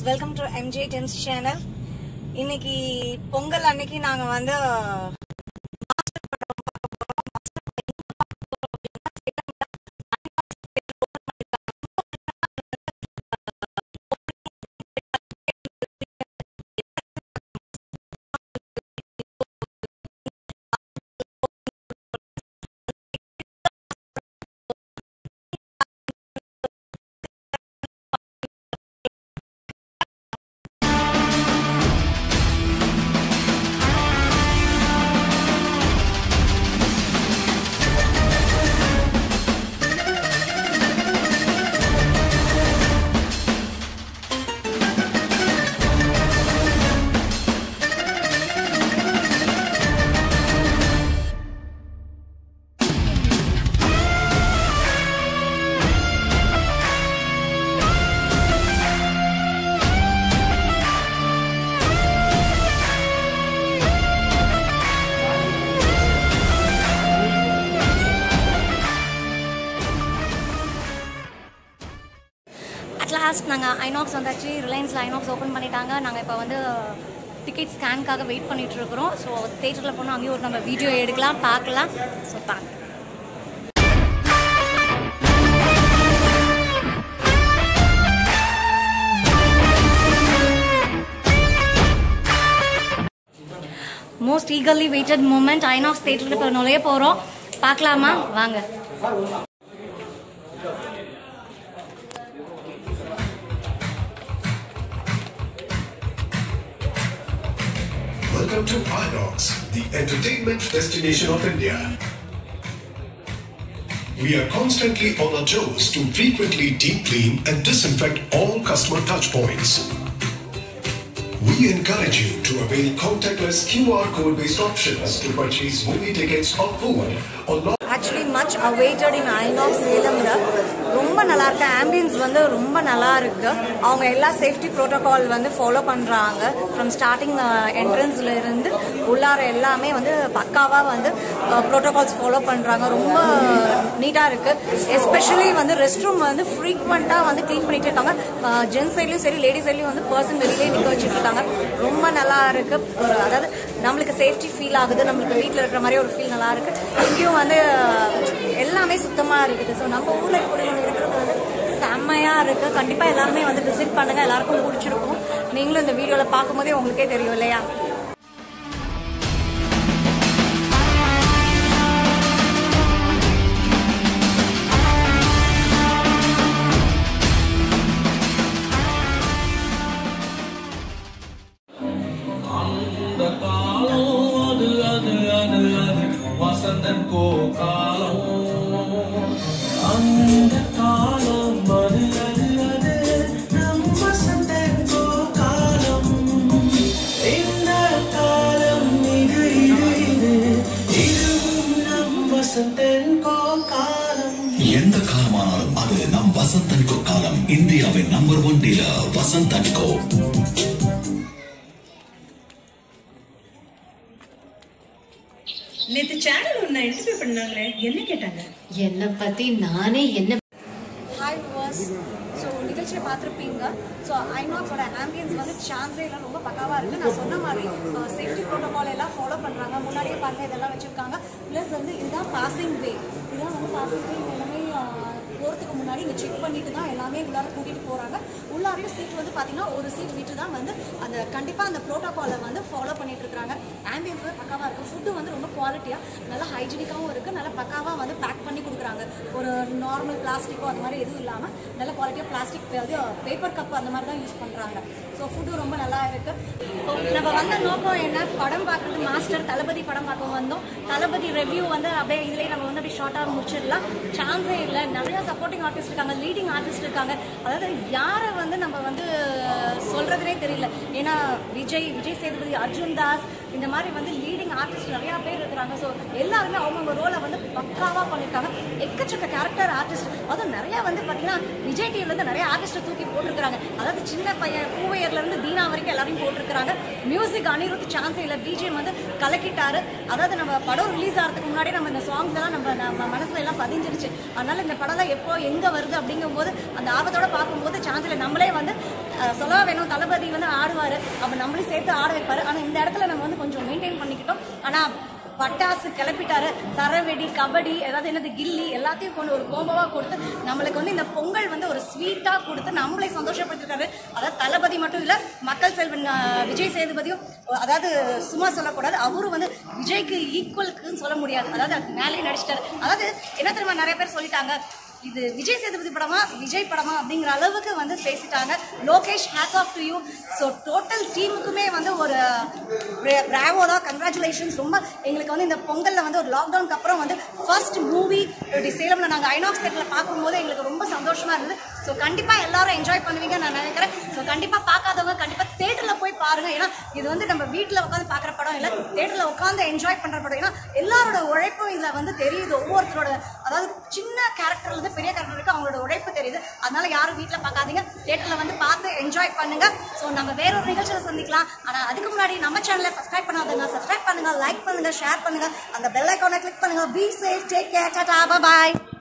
Welcome to MJ டென்ஸ் channel இன்னைக்கு பொங்கல் அன்னைக்கு நாங்க வந்து அட்லாஸ்ட் நாங்கள் ஐநாக்ஸ் வந்தாச்சு ரிலையன்ஸில் ஐநாக்ஸ் ஓப்பன் பண்ணிட்டாங்க நாங்கள் இப்போ வந்து டிக்கெட் ஸ்கேனுக்காக வெயிட் பண்ணிட்டு இருக்கிறோம் ஸோ தேட்டரில் போனால் அங்கேயும் ஒரு நம்ம வீடியோ எடுக்கலாம் பார்க்கலாம் ஸோ பாருங்க most eagerly waited moment INOX தேட்டருக்கு இப்போ நுழைய போகிறோம் பார்க்கலாமா வாங்க Welcome to Inox, the entertainment destination of India. We are constantly on our toes to frequently deep clean and disinfect all customer touchpoints. We encourage you to avail contactless QR code based options to purchase movie tickets or food or not. Actually much awaited in INOX சேலம்ல ரொம்ப நல்லா இருக்கு ambience வந்து ரொம்ப நல்லா இருக்கு அவங்க எல்லா சேஃப்டி ப்ரோட்டோகால் வந்து ஃபாலோ பண்றாங்க ஃப்ரம் ஸ்டார்டிங் என்ட்ரன்ஸ்ல இருந்து உள்ளார எல்லாமே வந்து பக்காவா வந்து ப்ரோட்டோகால்ஸ் ஃபாலோ பண்றாங்க ரொம்ப நீட்டா இருக்கு எஸ்பெஷலி வந்து ரெஸ்ட் ரூம் வந்து ஃப்ரீக்வெண்டா வந்து க்ளீன் பண்ணிட்டு இருக்காங்க ஜென்ஸ் சைட்லயும் சரி லேடிஸ் சைட்லயும் வந்து பர்சன் வெளியிலே நிக்க வச்சுட்டு இருக்காங்க ரொம்ப நல்லா இருக்கு ஒரு அதாவது நம்மளுக்கு சேஃப்டி ஃபீல் ஆகுது நம்மளுக்கு வீட்டில் இருக்கிற மாதிரி ஒரு ஃபீல் நல்லா இருக்கு இங்கேயும் வந்து எல்லாமே சுத்தமா இருக்குது ஸோ நம்ம ஊர்ல இப்படி ஒன்று இருக்கிறது வந்து செம்மையா இருக்கு கண்டிப்பா எல்லாருமே வந்து விசிட் பண்ணுங்க எல்லாருக்கும் பிடிச்சிருக்கும் நீங்களும் இந்த வீடியோல பார்க்கும்போதே உங்களுக்கே தெரியும் இல்லையா அந்த காலம் அது அது அது அது வசந்தன் கோ காலம் அந்த காலம் அது அது அது நம் வசந்தன் கோ காலம் இந்த காலம் இது இது இது இதுவும் நம் வசந்தன் கோ காலம் எந்த காலமானாலும் அது நம் வசந்த் அண்ட் கோ காலம் இந்தியாவின் number one dealer Vasanth and co நேத்து சேனல் ஒண்ணு இன்டர்வியூ பண்ணாங்களே என்ன கேட்டாங்க என்னை பத்தி நானே என்ன ஹாய் விவர்ஸ் ஸோ நிகழ்ச்சியை பார்த்துருப்பீங்க ஸோ ஐநாக்ஸோட ஆம்பியன்ஸ் வந்து சான்ஸே இல்லை ரொம்ப பக்காவாக இருக்குது நான் சொன்ன மாதிரி சேஃப்டி ப்ரோட்டோகால் எல்லாம் ஃபாலோ பண்ணுறாங்க முன்னாடியே பாருங்க இதெல்லாம் வச்சுருக்காங்க ப்ளஸ் வந்து இதுதான் பாசிங் வே இதுதான் வந்து பாசிங் வே எல்லாமே போகிறதுக்கு முன்னாடி இங்கே செக் பண்ணிட்டு தான் எல்லாமே உள்ளார கூட்டிகிட்டு போகிறாங்க உள்ளாரையும் சீட் வந்து பார்த்தீங்கன்னா ஒரு சீட் விட்டு தான் வந்து அந்த கண்டிப்பாக அந்த ப்ரோட்டோகாலை வந்து ஃபாலோ பண்ணிட்டு இருக்காங்க ஆம்பியன்ஸ் வந்து பக்காவாக இருக்குது ஃபுட்டு வந்து ரொம்ப குவாலிட்டியாக நல்லா ஹைஜீனிக்காகவும் இருக்குது நல்லா பக்காவாக வந்து பேக் பண்ணி கொடுக்குறாங்க ஒரு நார்மல் பிளாஸ்டிக்கோ அந்த மாதிரி எதுவும் இல்லாமல் நல்ல குவாலிட்டியாக பிளாஸ்டிக் அது பேப்பர் கப் அந்த மாதிரி தான் யூஸ் பண்ணுறாங்க ஸோ ஃபுட்டு ரொம்ப நல்லா இருக்குது நம்ம வந்த நோக்கம் என்ன படம் பார்க்குறது மாஸ்டர் தளபதி படம் பார்க்க வந்தோம் தளபதி ரெவ்யூ வந்து அப்படியே இதுலேயே நம்ம வந்து அப்படியே ஷார்ட்டாக முடிச்சிடலாம் சான்ஸே இல்லை நிறைய சப்போர்ட்டிங் ஆர்டிஸ்ட் இருக்காங்க லீடிங் ஆர்டிஸ்ட் இருக்காங்க அதாவது யாரை வந்து நம்ம வந்து சொல்றதுனே தெரியல ஏன்னா விஜய் விஜய் சேதுபதி அர்ஜுன் தாஸ் இந்த மாதிரி வந்து லீடிங் ஆர்டிஸ்ட் நிறைய பேர் இருக்கிறாங்க ஸோ எல்லாருமே அவங்கவுங்க ரோலை வந்து பக்காவாக பண்ணியிருக்காங்க எக்கச்சக்க கேரக்டர் ஆர்டிஸ்ட் அதுவும் நிறைய வந்து பார்த்தீங்கன்னா விஜய் டிவில இருந்து நிறைய ஆர்டிஸ்ட்டை தூக்கி போட்டிருக்காங்க அதாவது சின்ன பையன் பூவையர்ல இருந்து தீனா வரைக்கும் எல்லாரையும் போட்டிருக்காங்க மியூசிக் அனிருத் சான்ஸ் இல்லை பிஜிஎம் வந்து கலக்கிட்டாரு அதாவது நம்ம படம் ரிலீஸ் ஆகிறதுக்கு முன்னாடி நம்ம இந்த சாங்ஸ் எல்லாம் நம்ம நம்ம மனசுல எல்லாம் பதிஞ்சிருச்சு அதனால இந்த படம் எப்போ எங்க வருது அப்படிங்கும்போது அந்த ஆர்வத்தோட பார்க்கும்போது சான்ஸ் இல்லை நம்மளே வந்து அஹ், சொல்லவா வேணும் தளபதி வந்து ஆடுவாரு அப்ப நம்மளையும் சேர்த்து ஆட வைப்பாரு ஆனா இந்த இடத்துல நம்ம வந்து கொஞ்சம் மெயின்டைன் பண்ணிக்கிட்டோம் ஆனா பட்டாசு கிளப்பிட்டாரு சரவெடி கபடி ஏதாவது என்னது கில்லி எல்லாத்தையும் கொண்டு ஒரு கோம்பவா கொடுத்து நம்மளுக்கு வந்து இந்த பொங்கல் வந்து ஒரு ஸ்வீட்டா கொடுத்து நம்மளை சந்தோஷப்படுத்திருக்காரு அதாவது தளபதி மட்டும் இல்ல மக்கள் செல்வன் ஆஹ், விஜய் சேதுபதியும் அதாவது சும்மா சொல்லக்கூடாது அவரும் வந்து விஜய்க்கு ஈக்குவலுக்குன்னு சொல்ல முடியாது அதாவது அதுக்கு மேலேயே நடிச்சிட்டாரு அதாவது என்ன தெரியுமா நிறைய பேர் சொல்லிட்டாங்க இது விஜய் சேதுபதி படமா விஜய் படமா அப்படிங்கிற அளவுக்கு வந்து பேசிட்டாங்க Lokesh hats off to you so total டீமுக்குமே வந்து ஒரு பிராவோ தான் கங்க்ராச்சுலேஷன்ஸ் ரொம்ப எங்களுக்கு வந்து இந்த பொங்கலில் வந்து ஒரு லாக்டவுனுக்கு அப்புறம் வந்து ஃபர்ஸ்ட் மூவி இப்படி சேலமில் நாங்கள் ஐநாக்ஸ் தேட்டரில் பார்க்கும்போது எங்களுக்கு ரொம்ப சந்தோஷமா இருந்தது ஸோ கண்டிப்பாக எல்லாரும் என்ஜாய் பண்ணுவீங்க நான் நினைக்கிறேன் ஸோ கண்டிப்பாக பார்க்காதவங்க கண்டிப்பாக தேட்டரில் போய் பாருங்க ஏன்னா இது வந்து நம்ம வீட்டில் உட்காந்து பார்க்குற படம் இல்லை தேட்டரில் உட்காந்து என்ஜாய் பண்ணுற படம் ஏன்னா எல்லாரோட உழைப்பும் இதில் வந்து தெரியுது ஒவ்வொருத்தரோட அதாவது சின்ன கேரக்டர்ல இருந்து பெரிய கேரக்டர் வரைக்கும் அவங்களோட உழைப்பு தெரியுது அதனால யாரும் வீட்டில் பார்க்காதீங்க தேட்டரில் வந்து பார்த்து என்ஜாய் பண்ணுங்க ஸோ நம்ம வேற ஒரு நிகழ்ச்சியில் சந்திக்கலாம் ஆனால் அதுக்கு முன்னாடி நம்ம சேனலை சப்ஸ்கிரைப் பண்ணாதவங்க சப்ஸ்கிரைப் பண்ணுங்க லைக் பண்ணுங்க ஷேர் பண்ணுங்க அந்த பெல் ஐக்கானை கிளிக் பண்ணுங்க be safe take care tata bye